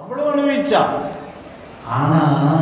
அவ்வளவு அனுபவிச்சா ஆனா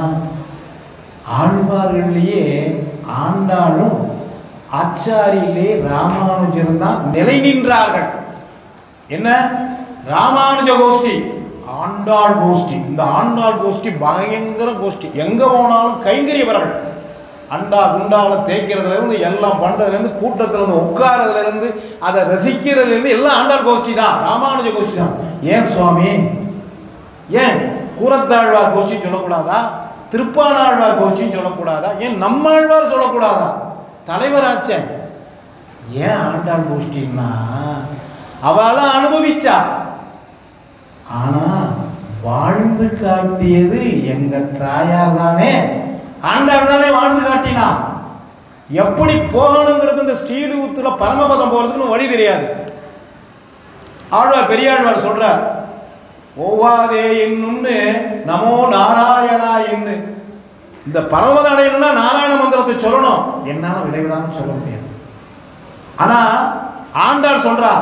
ஆழ்வார்கள்லயே ஆண்டாளும் ஆச்சாரியிலே ராமானுஜரும் தான் நிலை நின்றார்கள் என்ன ராமானுஜ கோஷ்டி ஆண்டாள் கோஷ்டி இந்த ஆண்டாள் கோஷ்டி பயங்கர கோஷ்டி எங்க போனாலும் கைங்கரியவர்கள் அண்டா குண்டால தேய்க்கிறதுல இருந்து எல்லாம் பண்றதுல இருந்து கூட்டத்துல இருந்து உட்காரதுல இருந்து அதை ரசிக்கிறதுல இருந்து எல்லாம் ஆண்டாள் கோஷ்டி தான் ராமானுஜ கோஷ்டி தான் ஏன் சுவாமி ஏன் கூரத்தாழ்வார் கோஷ்டி சொல்லக்கூடாதா திருப்பானாழ்வார் கோஷ்டின்னு சொல்லக்கூடாதா ஏன் நம்மாழ்வார் சொல்லக்கூடாதா தலைவராச்சே ஏன் ஆண்டாள் கோஷ்டின்னா அவளாம் அனுபவிச்சா ஆனா வாழ்ந்து காட்டியது எங்க தாயார் தானே ஆண்டாள் தானே வாழ்ந்து காட்டினா எப்படி போகணுங்கிறது இந்த ஸ்ரீலூத்துல பரமபதம் போறதுக்கு வழி தெரியாது ஆழ்வார் பெரியாழ்வார் சொல்றார் ஓவாதே என்னுன்னு நமோ நாராயணா என்று இந்த பரமபதம் அடையணும்னா நாராயண மந்திரத்தை சொல்லணும் என்னால விடைவிடாம சொல்ல முடியாது ஆனா ஆண்டாள் சொல்றா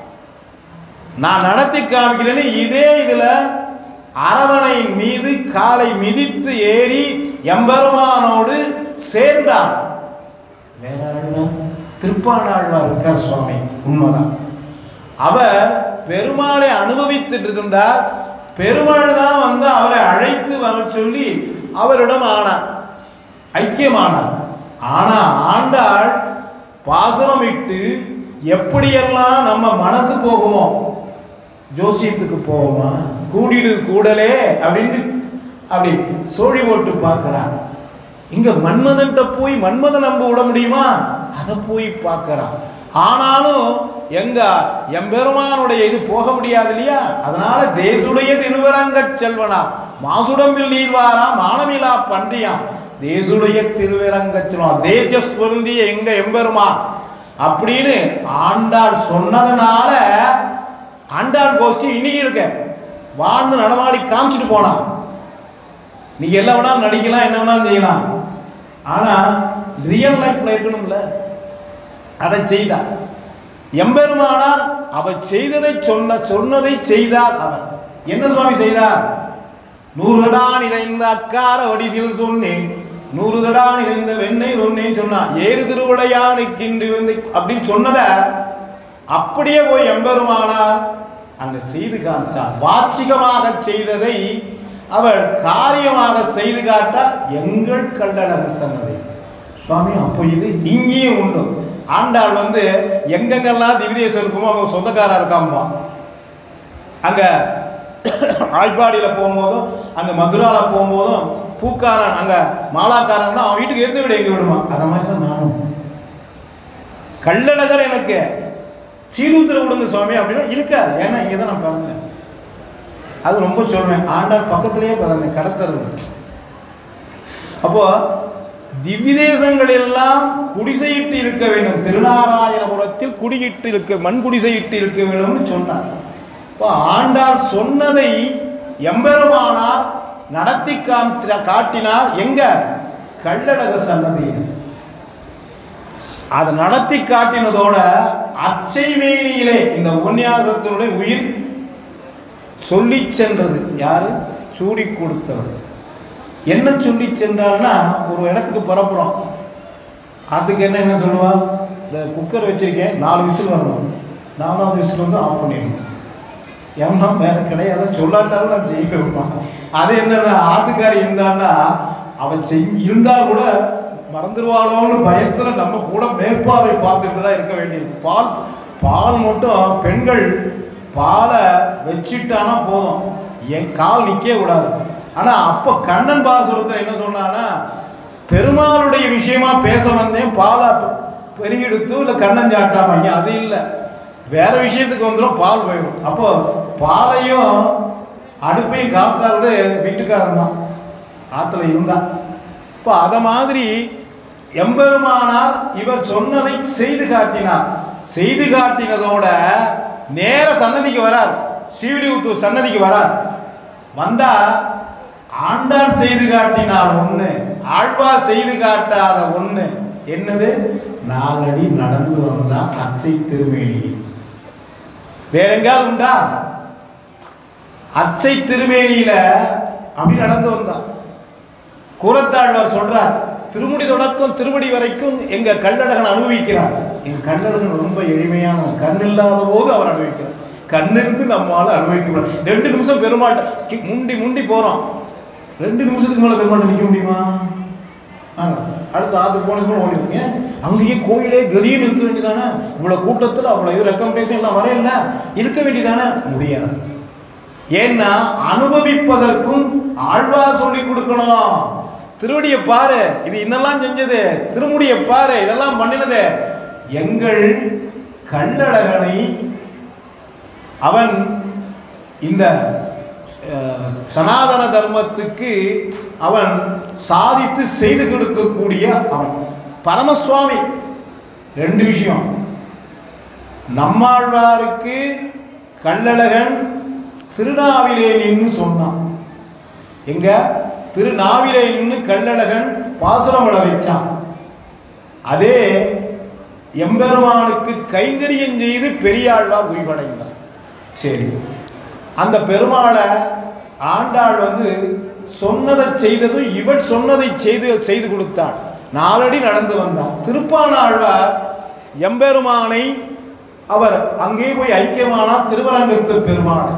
நான் நடத்தி காமிக்கிறேன்னு இதே இதுல அரவணையின் மீது காலை மிதித்து ஏறி எம்பெருமானோடு சேர்ந்தார் வேற ஆழ்வார் திருப்பாணாழ்வார் இருக்கார் சுவாமி உண்மைதான் அவர் பெருமாளை அனுபவித்துட்டு இருந்தார் பெருமாள் தான் வந்து அவரை அழைத்து வர சொல்லி அவரிடம் ஆனார் ஐக்கியமானார் ஆனா ஆண்டாள் பாசனமிட்டு எப்படியெல்லாம் நம்ம மனசு போகுமோ ஜோசியத்துக்கு போவோமா கூடிடு கூடலே அப்படின்னு அப்படி சோழி போட்டு பார்க்கறான் இங்க மன்மதன்ட்ட போய் மன்மதன் நம்ப விட முடியுமா அதை போய் பார்க்கறான் ஆனாலும் எங்க எம்பெருமானுடைய இது போக முடியாது இல்லையா அதனால தேசுடைய திருவரங்க செல்வனா மாசுடம்பில் நீர்வாரா மானமிலா பன்றியா தேசுடைய திருவரங்க செல்வனா தேஜஸ் பொருந்திய எங்க எம்பெருமான் அப்படின்னு ஆண்டாள் சொன்னதுனால ஆண்டாள் கோஷ்டி இன்னைக்கு இருக்க வாழ்ந்து நடமாடி காமிச்சிட்டு போனான் நீங்க என்ன வேணாலும் நடிக்கலாம் என்ன வேணாலும் செய்யலாம் ஆனா ரியல் லைஃப்ல இருக்கணும்ல அதை செய்தார் எம்பெருமானார் அவர் செய்ததை சொன்ன சொன்னதை செய்தார் அவர் என்ன சுவாமி செய்தார் நூறுதடா நிறைந்த அக்கார வடிசில் சொன்னேன் நூறுதடா நிறைந்த வெண்ணெய் சொன்னேன் சொன்னா ஏறு திருவிளையானுக்கின்று வந்து அப்படின்னு சொன்னதை அப்படியே போய் எம்பெருமானார் அங்க செய்து காட்டார் வாச்சிகமாக செய்ததை அவள் காரியமாக செய்து காட்டார் எங்கள் கள்ளழகர் சன்னதி சுவாமி அப்போ இது இங்கேயும் உண்டு ஆண்டாள் வந்து எங்கெங்கெல்லாம் திவ்யதேசம் இருக்குமோ அவங்க சொந்தக்காரா இருக்காம்பா அங்க ஆய்ப்பாடியில் போகும்போதும் அங்க மதுரால போகும்போதும் பூக்காரன் அங்க மாலாக்காரன் தான் அவன் வீட்டுக்கு எந்த விட எங்க விடுமா அத மாதிரி தான் நானும் கள்ளழகர் எனக்கு சீலூத்துல விடுங்க சுவாமி அப்படின்னா இருக்காது ஏன்னா இங்கே தான் நான் பிறந்தேன் அது ரொம்ப சொல்லுவேன் ஆண்டாள் பக்கத்திலேயே பிறந்தேன் கடத்தல் அப்போ திவ்யதேசங்கள் எல்லாம் குடிசையிட்டு இருக்க வேண்டும் திருநாராயணபுரத்தில் குடியிட்டு இருக்க மண் குடிசையிட்டு இருக்க வேண்டும்னு சொன்னார் இப்போ ஆண்டாள் சொன்னதை எம்பெருமானார் நடத்தி காமித்த காட்டினார் எங்க கள்ளழக சன்னதியில் அதை நடத்தி காட்டினதோட அச்சை மேனியிலே இந்த உபன்யாசத்தினுடைய உயிர் சொல்லி சென்றது யாரு சூடி கொடுத்தவர் என்ன சொல்லி சென்றால்னா ஒரு இடத்துக்கு புறப்புறோம் அதுக்கு என்ன என்ன சொல்லுவா இந்த குக்கர் வச்சிருக்கேன் நாலு விசில் வரணும் நாலாவது விசில் வந்து ஆஃப் பண்ணிடணும் ஏம்மா வேற கிடையாது சொல்லாட்டாலும் நான் செய்ய வைப்பான் அது என்னன்னா ஆத்துக்காரி இருந்தான்னா அவன் செய் இருந்தா கூட மறந்துடுவாளோன்னு பயத்துல நம்ம கூட மேற்பார்வை பார்த்துட்டு தான் இருக்க வேண்டியது பால் பால் மட்டும் பெண்கள் பாலை வச்சிட்டானா போதும் என் கால் நிற்க கூடாது ஆனா அப்போ கண்ணன் பாசுரத்தில் என்ன சொன்னான்னா பெருமாளுடைய விஷயமா பேச வந்தேன் பாலை பெருகெடுத்து இல்லை கண்ணன் சாட்டாமாங்க அது இல்லை வேற விஷயத்துக்கு வந்துடும் பால் போயிடும் அப்போ பாலையும் அடுப்பையும் காத்தாது வீட்டுக்காரன் தான் ஆற்றுல இருந்தான் இப்போ அதை மாதிரி எம்பெருமானார் இவர் சொன்னதை செய்து காட்டினார் செய்து காட்டினதோட நேர சன்னதிக்கு வரார் ஸ்ரீவில்லிபுத்தூர் சன்னதிக்கு வரார் வந்தா ஆண்டாள் செய்து காட்டினால் ஒண்ணு ஆழ்வார் செய்து காட்டாத ஒண்ணு என்னது நாலடி நடந்து வந்தா அச்சை திருமேனி வேற எங்காவது உண்டா அச்சை திருமேனியில அப்படி நடந்து வந்தான் கூறத்தாழ்வார் சொல்றார் திருமுடி தொடக்கம் திருவடி வரைக்கும் எங்க கல்லழகன் அனுபவிக்கிறார் எங்க கல்லழகன் ரொம்ப எளிமையான கண் இல்லாத போது அவர் அனுபவிக்கிறார் கண்ணிருந்து நம்மால அனுபவிக்க முடியாது ரெண்டு நிமிஷம் பெருமாள்கிட்ட கி- முண்டி முண்டி போறோம் ரெண்டு நிமிஷத்துக்கு மேல பெருமாள்கிட்ட நிக்க முடியுமா ஆமா. அடுத்த ஆத்து போனதுக்கு ஓடிடுங்க அங்கேயே கோயிலே கதின்னு இருக்க வேண்டியதானே இவ்வளவு கூட்டத்தில் அவ்வளவு இது ரெக்கமெண்டேஷன் எல்லாம் வரையில இருக்க வேண்டியதானே முடியாது ஏன்னா அனுபவிப்பதற்கும் ஆழ்வார் சொல்லி கொடுக்கணும் திருவடியை பாரு இது இன்னெல்லாம் செஞ்சது திருமுடியை பாரு இதெல்லாம் பண்ணினது எங்கள் கள்ளழகனை அவன் இந்த அஹ், சனாதன தர்மத்துக்கு அவன் சாதித்து செய்து கொடுக்கக்கூடிய அவன் பரமசுவாமி ரெண்டு விஷயம் நம்மாழ்வாருக்கு கள்ளழகன் திருநாவிலே நின்னு சொன்னான் எங்க திருநாவிலே நின்னு கள்ளழகன் பாசுரம் விட வச்சான் அதே எம்பெருமானுக்கு கைங்கரியம் செய்து பெரியாழ்வார் உய்வடைந்தார் சரி அந்த பெருமாளை ஆண்டாள் வந்து சொன்னதை செய்ததும் இவள் சொன்னதை செய்து செய்து கொடுத்தாள் நாலடி நடந்து வந்தார் திருப்பானாழ்வார் எம்பெருமானை அவர் அங்கே போய் ஐக்கியமானார் திருவரங்கத்து பெருமாள்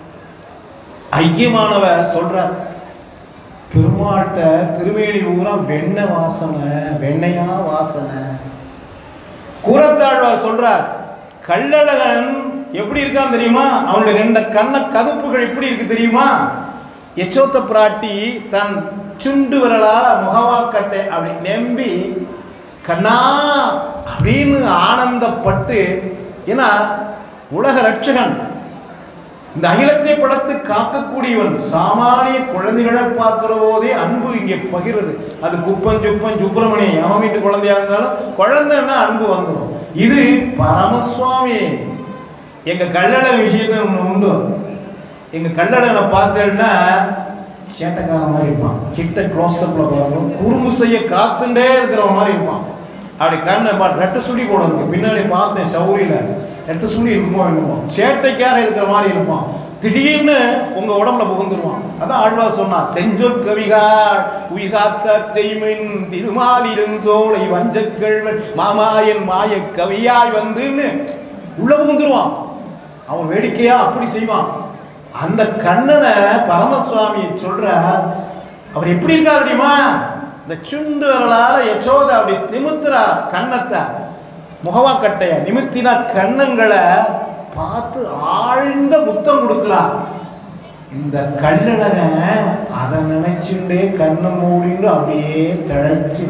ஐக்கியமானவர் சொல்றார் பெருமாட்ட திருமேனி ஊரா வெண்ணெய் வாசனை வெண்ணையா வாசனை கூரத்தாழ்வார் சொல்றார் கள்ளழகன் எப்படி இருக்கான் தெரியுமா அவனுடைய ரெண்டு கண்ண கதுப்புகள் எப்படி இருக்கு தெரியுமா யசோத்த பிராட்டி தன் சுண்டு விரலால முகவாக்கட்டை அப்படி நம்பி கண்ணா அப்படின்னு ஆனந்தப்பட்டு ஏன்னா உலக ரட்சகன் இந்த அகிலத்தை படத்து காக்கக்கூடியவன் சாமானிய குழந்தைகளை பார்க்கிற போதே அன்பு இங்கே பகிருது அது குப்பன் சுப்பன் சுப்பிரமணியம் அவன் வீட்டு குழந்தையா இருந்தாலும் குழந்தைன்னா அன்பு வந்துடும் இது பரமசுவாமி எங்க கல்லழ விஷயத்தை ஒன்று உண்டு எங்க கல்லழகனை பார்த்தேன்னா சேட்டைக்கார மாதிரி இருப்பான் கிட்ட க்ளோஸ்அப்ல பாருங்க குறும்பு செய்ய காத்துட்டே இருக்கிற மாதிரி இருப்பான் அப்படி கண்ணை பா ரெட்டு சுடி போடுறதுக்கு பின்னாடி பார்த்தேன் சௌரியில ரெட்டு சுடி இருக்குமோ என்னமோ சேட்டைக்காக இருக்கிற மாதிரி இருப்பான் திடீர்னு உங்க உடம்புல புகுந்துருவான் அதான் ஆழ்வார் சொன்னான் செஞ்சொற் கவிகார் உயிர்காத்த தெய்மின் திருமாலிரும் சோலை வஞ்சக்கள்வன் மாமாயன் மாய கவியாய் வந்துன்னு உள்ள புகுந்துருவான் அவன் வேடிக்கையா அப்படி செய்வான் அந்த கண்ணனை பரமசுவாமி சொல்ற அவர் எப்படி இருக்கா தெரியுமா இந்த சுண்டு விரலால யசோத அப்படி நிமித்துறா கண்ணத்தை முகவாக்கட்டைய நிமித்தினா கண்ணங்களை பார்த்து ஆழ்ந்த முத்தம் கொடுக்கிறா இந்த கல்லழக அதை நினைச்சுட்டே கண்ணை மூடிண்டு அப்படியே தழைச்சு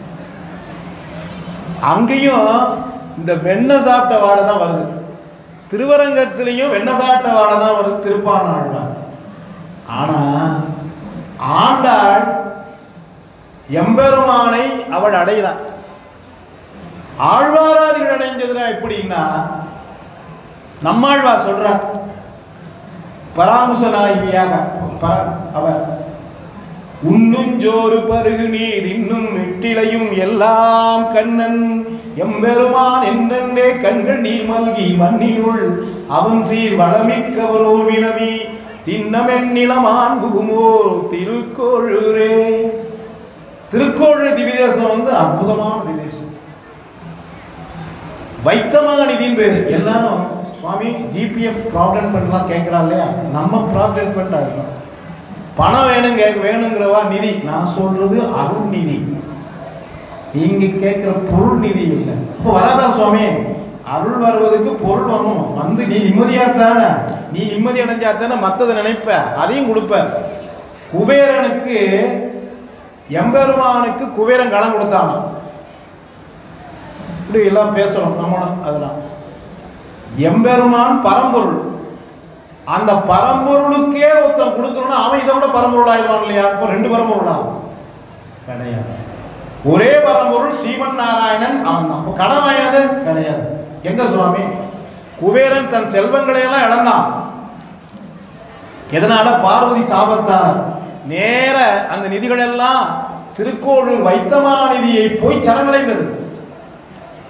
அங்கேயும் இந்த வெண்ணெய் சாப்பிட்ட வாடை தான் வருது திருவரங்கத்திலையும் வெண்ணெய் சாப்பிட்ட வாடை தான் வருது திருப்பானாழ்வார் ஆனா ஆண்டாள் எம்பெருமானை அவள் அடைகிறாள் ஆழ்வாராதிகள் அடைஞ்சதுன்னா எப்படின்னா நம்மாழ்வார் சொல்றார் பராமுசனாகியாக பர- அவர் உண்ணுஞ்சோறு பருகு நீர் இன்னும் வெட்டிலையும் எல்லாம் கண்ணன் எம்பெருமான் என்றென்றே கண்கள் நீர் மல்கி மண்ணினுள் அவன் சீர் வளமிக்கவனோர் வினவி திண்ணமென்னிலமான் புகுமோர் திருக்கோழூரே திருக்கோழூர் திவிதேசம் வந்து அற்புதமான திவிதேசம் வைத்தமாநிதியின் பேர் எல்லாரும் சுவாமி ஜிபிஎஃப் ப்ராவிடன்ட் ஃபண்ட்லாம் கேட்குறா இல்லையா நம்ம ப்ராவிடன்ட் ஃபண்ட் அதுதான் பணம் வேணும் கேட்க வேணுங்கிறவா நிதி நான் சொல்றது அருள் நிதி நீங்க கேட்குற பொருள் நிதி இல்லை அப்போ வராதா சுவாமி அருள் வருவதற்கு பொருள் வரணும் வந்து நீ நிம்மதியா தானே நீ நிம்மதி அடைஞ்சா தானே மற்றதை நினைப்ப அதையும் கொடுப்ப குபேரனுக்கு எம்பெருமானுக்கு குபேரன் கடன் கொடுத்தானோ இப்படி எல்லாம் பேசுறோம் நம்மளும் அதெல்லாம் எம்பெருமான் பரம்பொருள் அந்த பரம்பொருளுக்கே ஒருத்தன் கொடுக்கணும்னா அவன் இதை விட பரம்பொருள் ஆயிடுவான் இல்லையா இப்போ ரெண்டு பரம்பொருள் ஆகும் கிடையாது ஒரே பரம்பொருள் ஸ்ரீமன் நாராயணன் அவன் தான் அப்போ கடன் வாங்கினது கிடையாது எங்க சுவாமி குபேரன் தன் செல்வங்களை எல்லாம் இழந்தான் எதனால பார்வதி சாபத்தால நேர அந்த நிதிகள் எல்லாம் திருக்கோளூர் வைத்தமாநிதியை போய் சரணடைந்தது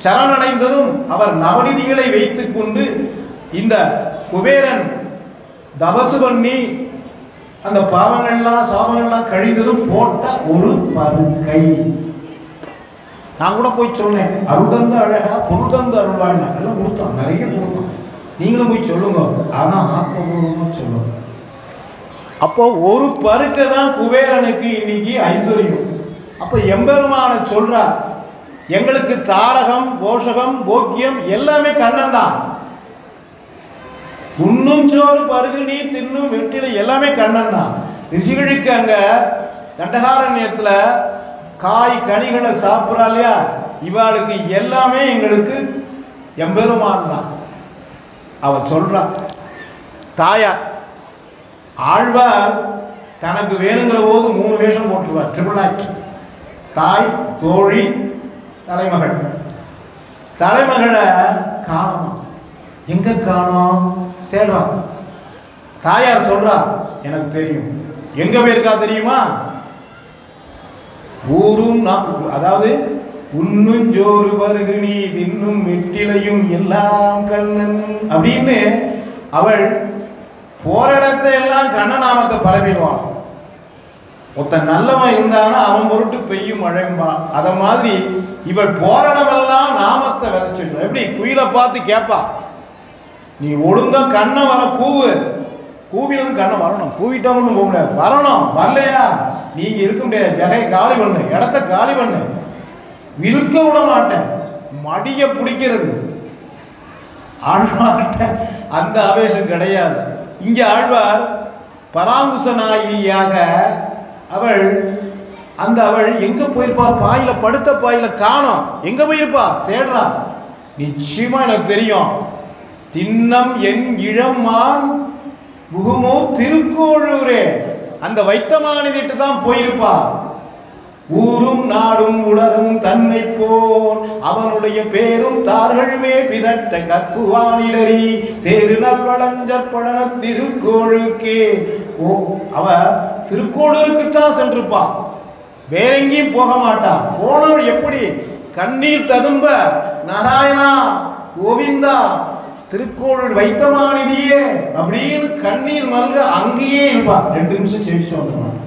சரணடைந்ததும் அவர் நவநிதிகளை வைத்துக் கொண்டு இந்த குபேரன் தபசு பண்ணி அந்த பாவங்கள்லாம் சாபங்கள்லாம் கழிந்ததும் போட்ட ஒரு பருக்கை நான் கூட போய் சொன்னேன் அருடந்த அழகா பொருடந்த அருள்வாய்னா எல்லாம் கொடுத்தான் நிறைய கொடுத்தான் நீங்களும் போய் சொல்லுங்க ஆனா ஆக்கப்பூர்வமா சொல்லுங்க அப்போ ஒரு பருக்கை தான் குபேரனுக்கு இன்னைக்கு ஐஸ்வர்யம் அப்போ எம்பெருமான சொல்றார் எங்களுக்கு தாரகம் போஷகம் போக்கியம் எல்லாமே கண்ணன் தான் உண்ணும் சோறு பருகு நீ தின்னும் வெற்றிலை எல்லாமே கண்ணன் தான் ரிஷிகளுக்கு அங்க தண்டகாரண்யத்துல காய் கனிகளை சாப்பிட்றா இல்லையா இவாளுக்கு எல்லாமே எங்களுக்கு எம்பெருமான் தான் அவ சொல்றா தாயார் ஆழ்வார் தனக்கு வேணுங்கிற போது மூணு வேஷம் போட்டுருவார் ட்ரிபிள் ஆக்ட் தாய் தோழி தலைமகள் தலைமகளை காணோமா எங்க காணோம் தேடுறா தாயார் சொல்றா எனக்கு தெரியும் எங்க போயிருக்கா தெரியுமா ஊரும் நான் அதாவது உண்ணும் ஜோறு பருகு நீ தின்னும் வெற்றிலையும் எல்லாம் கண்ணன் அப்படின்னு அவள் போற இடத்தை எல்லாம் கண்ணநாமத்தை பரப்பிடுவான் ஒருத்தன் நல்லவன் இருந்தானா அவன் பொருட்டு பெய்யும் மழைம்பான் அத மாதிரி இவள் போற இடமெல்லாம் நாமத்தை விதைச்சிட்டு எப்படி குயிலை பார்த்து கேட்பா நீ ஒழுங்கா கண்ணை வர கூவு கூவிலிருந்து கண்ணை வரணும் கூவிட்டா மட்டும் போக முடியாது வரணும் வரலையா நீங்க இருக்க முடியாது ஜகை காலி பண்ணு இடத்த காலி பண்ணு இழுக்க விட மாட்டேன் மடிய பிடிக்கிறது ஆழ்வார்கிட்ட அந்த ஆவேசம் கிடையாது இங்க ஆழ்வார் பராங்குச நாயியாக அவள் அந்த அவள் எங்க போயிருப்பா பாயில படுத்த பாயில காணோம் எங்க போயிருப்பா தேடுறா நிச்சயமா எனக்கு தெரியும் திண்ணம் என் இளமான் முகுமூர் திருக்கோழூரே அந்த வைத்தமானிதிட்டு தான் போயிருப்பா ஊரும் நாடும் உலகமும் தன்னை போல் அவனுடைய பேரும் தார்கள்மே பிதற்ற கற்புவானிடரி சேரு நல்வளஞ்சற் பழன திருக்கோழுக்கே ஓ அவ திருக்கோளூருக்கு தான் சென்றிருப்பா வேற எங்கேயும் போக மாட்டா போனவள் எப்படி கண்ணீர் ததும்ப நாராயணா கோவிந்தா திருக்கோளூர் வைத்தமானிதியே அப்படின்னு கண்ணீர் மல்க அங்கேயே இருப்பா ரெண்டு நிமிஷம் செவிச்சுட்டு வந்துடுவாங்க